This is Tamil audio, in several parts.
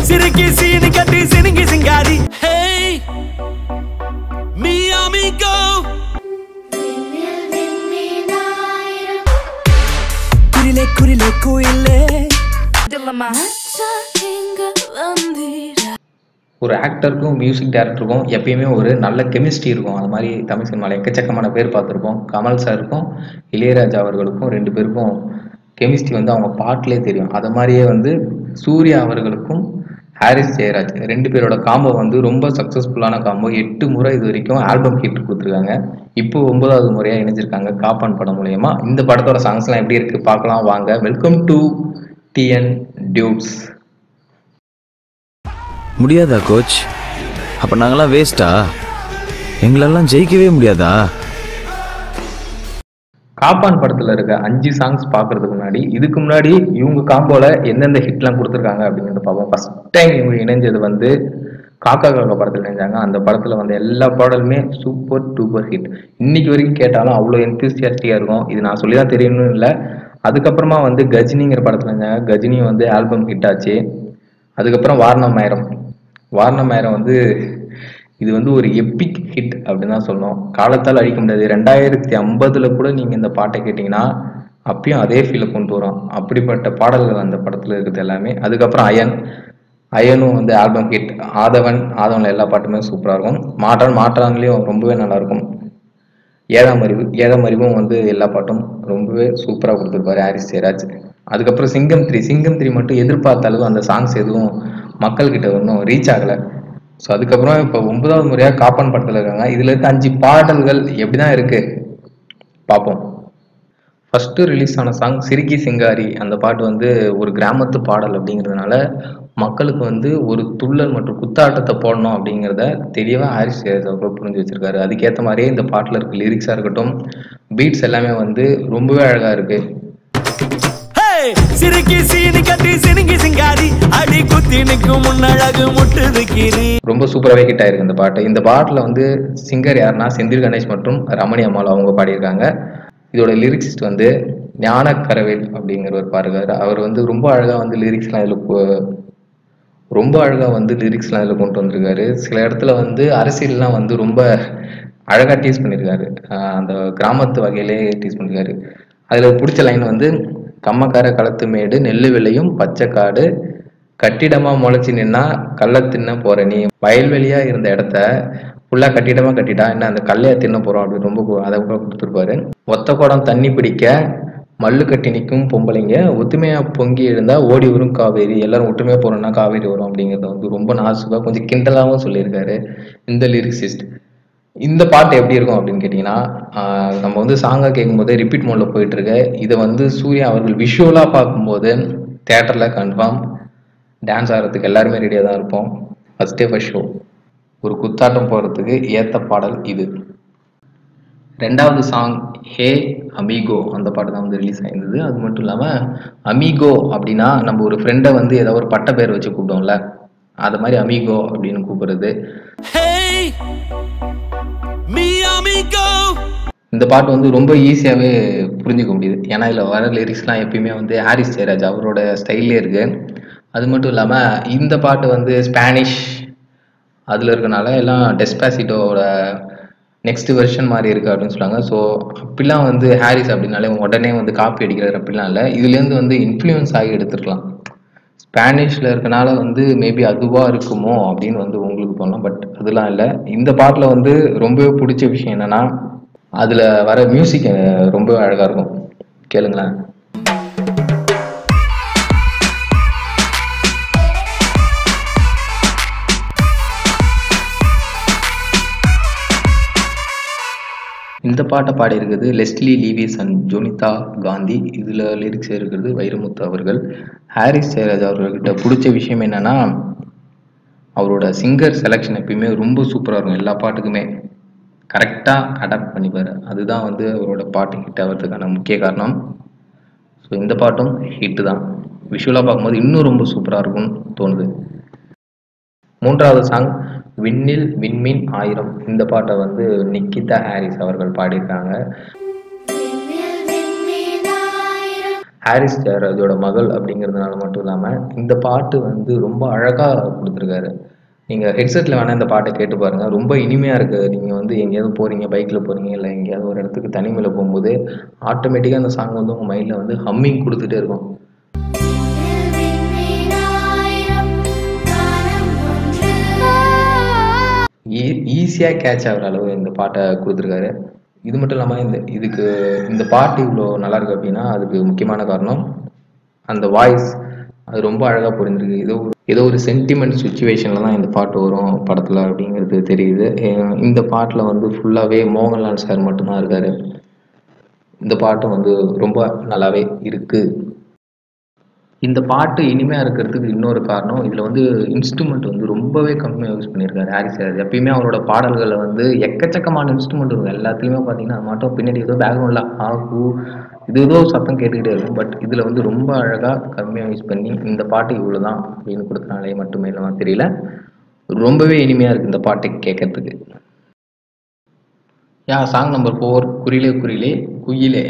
சிறுக்கி சீனி கட்டி சினுங்கி சிங்காரி Hey, mi amigo குரிலே குரிலே குயிலே ஒரு ஆக்டருக்கும் மியூசிக் டைரக்டருக்கும் எப்பயுமே ஒரு நல்ல கெமிஸ்ட்ரி இருக்கும் அது மாதிரி தமிழ் சினிமாவில் எக்கச்சக்கமான பேர் பார்த்துருப்போம் கமல் சாருக்கும் இளையராஜா அவர்களுக்கும் ரெண்டு பேருக்கும் கெமிஸ்ட்ரி வந்து அவங்க பாட்டிலே தெரியும் அது மாதிரியே வந்து சூர்யா அவர்களுக்கும் ஹாரிஸ் ஜெயராஜ் ரெண்டு பேரோட காம்போ வந்து ரொம்ப சக்ஸஸ்ஃபுல்லான காம்போ எட்டு முறை இது வரைக்கும் ஆல்பம் ஹிட் கொடுத்துருக்காங்க இப்போ ஒன்பதாவது முறையாக இணைஞ்சிருக்காங்க காப்பான் படம் மூலயமா இந்த படத்தோட சாங்ஸ்லாம் எப்படி இருக்கு பார்க்கலாம் வாங்க வெல்கம் டு டிஎன் டியூட்ஸ் முடியாதா கோச் அப்போ நாங்களாம் வேஸ்டா எங்களெல்லாம் ஜெயிக்கவே முடியாதா காப்பான் படத்துல இருக்க அஞ்சு சாங்ஸ் பார்க்கறதுக்கு முன்னாடி இதுக்கு முன்னாடி இவங்க காம்போல எந்தெந்த ஹிட்லாம் கொடுத்துருக்காங்க அப்படிங்கிறத பார்ப்போம் ஃபர்ஸ்ட் டைம் இவங்க இணைஞ்சது வந்து காக்கா காக்கா படத்துல இணைஞ்சாங்க அந்த படத்துல வந்து எல்லா பாடலுமே சூப்பர் டூப்பர் ஹிட் இன்னைக்கு வரைக்கும் கேட்டாலும் அவ்வளோ என்தூசியாஸ்டிக்கா இருக்கும் இது நான் சொல்லி தான் தெரியணும்னு இல்லை அதுக்கப்புறமா வந்து கஜினிங்கிற படத்துல இருந்தாங்க கஜினி வந்து ஆல்பம் ஹிட் ஆச்சு அதுக்கப்புறம் வாரணமாயிரம் வாரணமாயிரம் வந்து இது வந்து ஒரு எப்பிக் ஹிட் அப்படின்னு தான் சொல்லணும் காலத்தால் அழிக்க முடியாது ரெண்டாயிரத்தி ஐம்பதுல கூட நீங்க இந்த பாட்டை கேட்டீங்கன்னா அப்பயும் அதே ஃபீலை கொண்டு வரும் அப்படிப்பட்ட பாடல்கள் அந்த படத்துல இருக்குது எல்லாமே அதுக்கப்புறம் அயன் அயனும் வந்து ஆல்பம் ஹிட் ஆதவன் ஆதவன்ல எல்லா பாட்டுமே சூப்பரா இருக்கும் மாற்றான் மாற்றான்லயும் ரொம்பவே நல்லா இருக்கும் ஏழாம் அறிவு ஏழாம் அறிவும் வந்து எல்லா பாட்டும் ரொம்பவே சூப்பராக கொடுத்துருப்பாரு ஹாரிஸ் ஜெயராஜ் அதுக்கப்புறம் சிங்கம் த்ரீ சிங்கம் த்ரீ மட்டும் எதிர்பார்த்த அளவு அந்த சாங்ஸ் எதுவும் மக்கள்கிட்ட இன்னும் ரீச் ஆகலை ஸோ அதுக்கப்புறம் இப்போ ஒன்பதாவது முறையாக காப்பான் படத்தில் இருக்காங்க இதில் இருக்க அஞ்சு பாடல்கள் எப்படி தான் இருக்கு பார்ப்போம் ஃபர்ஸ்ட் ரிலீஸ் ஆன சாங் சிரிக்கி சிங்காரி அந்த பாட்டு வந்து ஒரு கிராமத்து பாடல் அப்படிங்கிறதுனால மக்களுக்கு வந்து ஒரு துள்ளல் மற்றும் குத்தாட்டத்தை போடணும் அப்படிங்கிறத தெளிவாக ஹாரிஸ் ஜெயராஜ் அவர்கள் புரிஞ்சு வச்சிருக்காரு அதுக்கேற்ற மாதிரியே இந்த பாட்டில் இருக்க லிரிக்ஸாக இருக்கட்டும் பீட்ஸ் எல்லாமே வந்து ரொம்பவே அழகாக இருக்கு Hey, சிறுக்கி சீனி கட்டி சினுங்கி சிங்காரி அடி குத்தி நிற்கும் முன்னழகு முட்டுது கீரி ரொம்ப சூப்பராகவே ஹிட் ஆயிருக்கு இந்த பாட்டு இந்த பாட்டில் வந்து சிங்கர் யாருன்னா செந்தில் கணேஷ் மற்றும் ரமணி அம்மாள் அவங்க பாடியிருக்காங்க இதோட லிரிக்ஸிஸ்ட் வந்து ஞானக்கரவேல் அப்படிங்கிறவர் பாருக்காரு அவர் வந்து ரொம்ப அழகாக வந்து லிரிக்ஸ்லாம் இதில் ரொம்ப அழகாக வந்து லிரிக்ஸ்லாம் இதில் கொண்டு வந்திருக்காரு சில இடத்துல வந்து அரசியல்லாம் வந்து ரொம்ப அழகாக டீஸ் பண்ணியிருக்காரு ஆஹ் அந்த கிராமத்து வகையிலே டீஸ் பண்ணியிருக்காரு அதில் பிடிச்ச லைன் வந்து கம்மக்கார களத்து மேடு நெல்லு விளையும் பச்சைக்காடு கட்டிடமா முளைச்சி நின்னா கல்லை தின்ன போற நீ வயல்வெளியா இருந்த இடத்த ஃபுல்லா கட்டிடமா கட்டிட்டா என்ன அந்த கல்லையா தின்ன போறோம் அப்படின்னு ரொம்ப கு- அதை கூட கொடுத்துருப்பாரு ஒத்த குடம் தண்ணி பிடிக்க மல்லு கட்டி நிற்கும் பொம்பளைங்க ஒத்துமையா பொங்கி எழுந்தா ஓடி வரும் காவேரி எல்லாரும் ஒற்றுமையா போறோம்னா காவேரி வரும் அப்படிங்கறத வந்து ரொம்ப நாசுக்கா கொஞ்சம் கிண்டலாவும் சொல்லியிருக்காரு இந்த லிரிக்ஸிஸ்ட் இந்த பாட்டு எப்படி இருக்கும் அப்படின்னு கேட்டிங்கன்னா ஆஹ் நம்ம வந்து சாங்கா கேட்கும்போது ரிப்பீட் மோட்ல போயிட்டு இருக்கு இதை வந்து சூர்யா அவர்கள் விஷுவலாக பார்க்கும்போது தேட்டரில் கன்ஃபார்ம் டான்ஸ் ஆடுறதுக்கு எல்லாருமே ரெடியாக தான் இருப்போம் ஃபஸ்ட்டே ஃபஸ்ட் ஷோ ஒரு குத்தாட்டம் போகிறதுக்கு ஏற்ற பாடல் இது ரெண்டாவது சாங் ஹே அமிகோ அந்த பாட்டு தான் வந்து ரிலீஸ் ஆயிருந்தது அது மட்டும் இல்லாமல் அமிகோ அப்படின்னா நம்ம ஒரு ஃப்ரெண்டை வந்து ஏதோ ஒரு பட்ட பேர் வச்சு கூப்பிடுவோம்ல அது மாதிரி அமிகோ அப்படின்னு கூப்பிடுறது Hey, mi amigo இந்த பாட்டு வந்து ரொம்ப ஈஸியாகவே புரிஞ்சுக்க முடியுது ஏன்னா இதில் வர லிரிக்ஸ்லாம் எப்பயுமே வந்து ஹாரிஸ் ஜெயராஜ் அவரோட ஸ்டைல்லே இருக்கு அது மட்டும் இல்லாமல் இந்த பாட்டு வந்து ஸ்பானிஷ் அதில் இருக்கனால எல்லாம் டெஸ்பாசிட்டோட நெக்ஸ்ட் வெர்ஷன் மாதிரி இருக்கு அப்படின்னு சொல்லுவாங்க ஸோ அப்படிலாம் வந்து ஹாரிஸ் அப்படின்னாலே உடனே வந்து காப்பி அடிக்கிறார் அப்படிலாம் இல்லை இதுலேருந்து வந்து இன்ஃப்ளூயன்ஸ் ஆகி எடுத்துருக்கலாம் ஸ்பானிஷில் இருக்கனால வந்து மேபி அதுவாக இருக்குமோ அப்படின்னு வந்து உங்களுக்கு தோணலாம் பட் அதெல்லாம் இல்லை இந்த பாட்டில் வந்து ரொம்பவே பிடிச்ச விஷயம் என்னன்னா அதில் வர மியூசிக் ரொம்பவே அழகாக இருக்கும் கேளுங்களேன் இந்த பாட்டை பாடியிருக்கிறது லெஸ்லி லீவிஸ் அண்ட் ஜோனிதா காந்தி இதில் லிரிக்ஸ் இருக்கிறது வைரமுத்து அவர்கள் ஹாரிஸ் ஜெயராஜ் அவர்கள்கிட்ட பிடிச்ச விஷயம் என்னன்னா அவரோட சிங்கர் செலெக்ஷன் எப்பயுமே ரொம்ப சூப்பராக இருக்கும் எல்லா பாட்டுக்குமே கரெக்டாக அடாப்ட் பண்ணிப்பார் அதுதான் வந்து அவரோட பாட்டு ஹிட் ஆகிறதுக்கான முக்கிய காரணம் ஸோ இந்த பாட்டும் ஹிட்டு தான் விஷுவலாக பார்க்கும்போது இன்னும் ரொம்ப சூப்பராக இருக்கும்னு தோணுது மூன்றாவது சாங் விண்ணில் விண்மீன் ஆயிரம் இந்த பாட்டை வந்து நிக்கிதா ஹாரிஸ் அவர்கள் பாடியிருக்காங்க ஹாரிஸ் ஜெயராஜோட மகள் அப்படிங்கிறதுனால மட்டும் இல்லாமல் இந்த பாட்டு வந்து ரொம்ப அழகாக கொடுத்துருக்காரு நீங்கள் ஹெட்செட்டில் வேணால் இந்த பாட்டை கேட்டு பாருங்கள் ரொம்ப இனிமையாக இருக்குது நீங்கள் வந்து எங்கேயாவது போகிறீங்க பைக்கில் போகிறீங்க இல்லை எங்கேயாவது ஒரு இடத்துக்கு தனிமையில் போகும்போது ஆட்டோமேட்டிக்காக அந்த சாங் வந்து உங்கள் மைண்டில் வந்து ஹம்மிங் கொடுத்துட்டே இருக்கும் ஈஸியாக கேட்ச் ஆகிற அளவு இந்த பாட்டை கொடுத்துருக்காரு இது மட்டும் இல்லாமல் இந்த இதுக்கு இந்த பாட்டு இவ்வளோ நல்லா இருக்கு அப்படின்னா அதுக்கு முக்கியமான காரணம் அந்த வாய்ஸ் அது ரொம்ப அழகாக புரிஞ்சிருக்கு ஏதோ ஒரு ஏதோ ஒரு சென்டிமெண்ட் சுச்சுவேஷனில் தான் இந்த பாட்டு வரும் படத்தில் அப்படிங்கிறது தெரியுது அஹ் இந்த பாட்டில் வந்து ஃபுல்லாகவே மோகன்லால் சார் மட்டும்தான் இருக்காரு இந்த பாட்டும் வந்து ரொம்ப நல்லாவே இருக்குது இந்த பாட்டு இனிமையாக இருக்கிறதுக்கு இன்னொரு காரணம் இதில் வந்து இன்ஸ்ட்ருமெண்ட் வந்து ரொம்பவே கம்மியாக யூஸ் பண்ணியிருக்காரு ஹாரிஸ் சார் எப்பயுமே அவரோட பாடல்களில் வந்து எக்கச்சக்கமான இன்ஸ்ட்ருமெண்ட் இருக்கும் எல்லாத்துலேயுமே பார்த்தீங்கன்னா அது மட்டும் பின்னாடி ஏதோ பேக்ரவுண்டில் ஆகு இது ஏதோ சத்தம் கேட்டுக்கிட்டே இருக்கும் பட் இதில் வந்து ரொம்ப அழகாக கம்மியாக யூஸ் பண்ணி இந்த பாட்டு இவ்வளோ தான் அப்படின்னு கொடுத்தனாலே மட்டுமே இல்லாமல் தெரியல ரொம்பவே இனிமையாக இருக்குது இந்த பாட்டை கேட்கறதுக்கு யா சாங் நம்பர் ஃபோர் குறிலே குறிலே குயிலே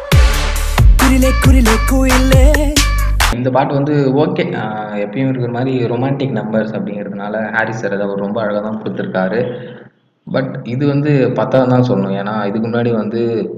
குரிலே குரிலே குயிலே இந்த பாட்டு வந்து ஓகே எப்பயும் இருக்கிற மாதிரி ரொமான்டிக் நம்பர்ஸ் அப்படிங்கிறதுனால ஹாரிஸ் சார் அதை அவர் ரொம்ப அழகாக தான் கொடுத்துருக்காரு பட் இது வந்து பத்தாவது தான் சொல்லணும் ஏன்னா இதுக்கு முன்னாடி வந்து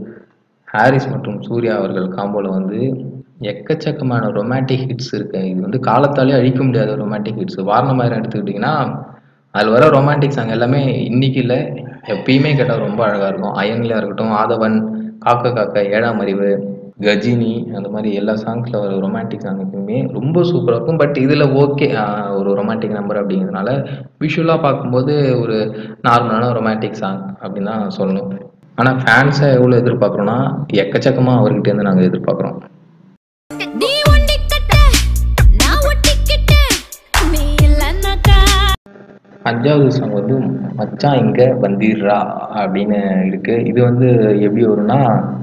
ஹாரிஸ் மற்றும் சூர்யா அவர்கள் காம்போல வந்து எக்கச்சக்கமான ரொமான்டிக் ஹிட்ஸ் இருக்கு இது வந்து காலத்தாலே அழிக்க முடியாத ரொமான்டிக் ஹிட்ஸ் வாரணமாயிரம் எடுத்துக்கிட்டிங்கன்னா அதில் வர ரொமான்டிக் சாங் எல்லாமே இன்னைக்கு இல்லை எப்பயுமே கேட்டால் ரொம்ப அழகாக இருக்கும் அயன்லையாக இருக்கட்டும் ஆதவன் காக்க காக்க ஏழாம் அறிவு கஜினி அந்த மாதிரி எல்லா சாங்ஸில் வர ரொமான்டிக் சாங் எப்பயுமே ரொம்ப சூப்பராக இருக்கும் பட் இதில் ஓகே ஒரு ரொமான்டிக் நம்பர் அப்படிங்கிறதுனால விஷுவலாக பார்க்கும்போது ஒரு நார்மலான ரொமான்டிக் சாங் அப்படின்னு தான் சொல்லணும் ஆனால் ஃபேன்ஸை எவ்வளோ எதிர்பார்க்குறோன்னா எக்கச்சக்கமாக அவர்கிட்ட இருந்து நாங்கள் எதிர்பார்க்குறோம் நீ ஒண்டிக்கிட்ட நான் ஒட்டிக்கிட்ட நீ இல்லைன்னாக்கா அஞ்சாவது சாங் வந்து மச்சான் இங்க வந்திடுறா அப்படின்னு இருக்கு இது வந்து எப்படி வரும்னா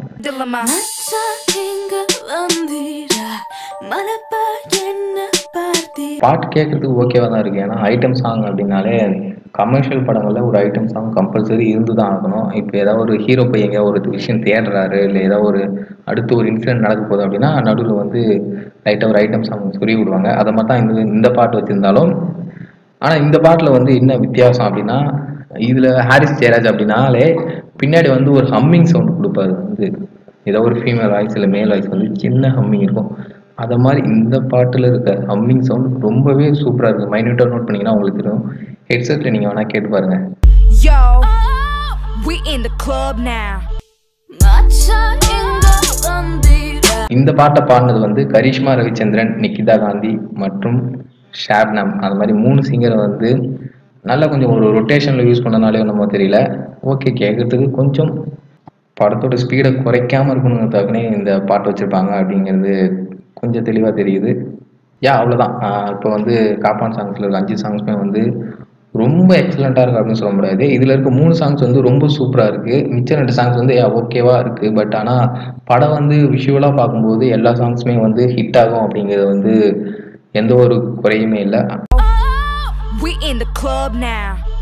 மச்சான் எங்க வந்தீரா மலப்பா என்ன பார்த்தி பாட்டு கேட்கறதுக்கு ஓகேவா தான் இருக்கு ஏன்னா ஐட்டம் சாங் அப்படின்னாலே கமர்ஷியல் படங்களில் ஒரு ஐட்டம் சாங் கம்பல்சரி இருந்து தான் ஆகணும் இப்போ ஏதாவது ஒரு ஹீரோ பையங்க ஒரு விஷயம் தேடுறாரு இல்லை ஏதாவது ஒரு அடுத்து ஒரு இன்சிடென்ட் நடக்க போகுது அப்படின்னா நடுவில் வந்து லைட்டாக ஒரு ஐட்டம் சாங் சொல்லி விடுவாங்க அதை மாதிரி தான் இந்த இந்த பாட்டு வச்சுருந்தாலும் ஆனால் இந்த பாட்டில் வந்து என்ன வித்தியாசம் அப்படின்னா இதில் ஹாரிஸ் ஜெயராஜ் அப்படின்னாலே பின்னாடி வந்து ஒரு ஹம்மிங் சவுண்ட் கொடுப்பாரு வந்து ஏதோ ஒரு ஃபீமேல் வாய்ஸ் இல்லை மேல் வாய்ஸ் வந்து சின்ன ஹம்மிங் இருக்கும் அதை மாதிரி இந்த பாட்டில் இருக்க ஹம்மிங் சவுண்ட் ரொம்பவே சூப்பராக இருக்குது மைன்யூட்டாக நோட் பண்ணிங்கன்னா உங்களுக்கு தெரியும் ஹெட்செட்டில் நீங்கள் வேணால் கேட்டு பாருங்கள் Yo, we in the club now. மச்சான் எங்க வந்தீரா இந்த பாட்டை பாடினது வந்து கரிஷ்மா ரவிச்சந்திரன் நிக்கிதா காந்தி மற்றும் ஷாப்னம் அந்த மாதிரி மூணு சிங்கரை வந்து நல்லா கொஞ்சம் ஒரு ரொட்டேஷனில் யூஸ் பண்ணனாலே நம்ம தெரியல ஓகே கேட்கறதுக்கு கொஞ்சம் படத்தோட ஸ்பீடை குறைக்காம இருக்கணுங்கிறதுக்காகனே இந்த பாட்டு வச்சுருப்பாங்க அப்படிங்கிறது கொஞ்சம் தெளிவாக தெரியுது யா அவ்வளோதான் இப்போ வந்து காப்பான் சாங்ஸில் இருக்க அஞ்சு சாங்ஸுமே வந்து ரொம்ப எக்ஸலண்ட்டாக இருக்குது அப்படின்னு சொல்ல முடியாது இதில் இருக்க மூணு சாங்ஸ் வந்து ரொம்ப சூப்பராக இருக்குது மிச்சம் ரெண்டு சாங்ஸ் வந்து ஓகேவா இருக்குது பட் ஆனால் படம் வந்து விஷுவலாக பார்க்கும்போது எல்லா சாங்ஸுமே வந்து ஹிட் ஆகும் அப்படிங்கிறது வந்து எந்த ஒரு குறையுமே இல்லை We in the club now.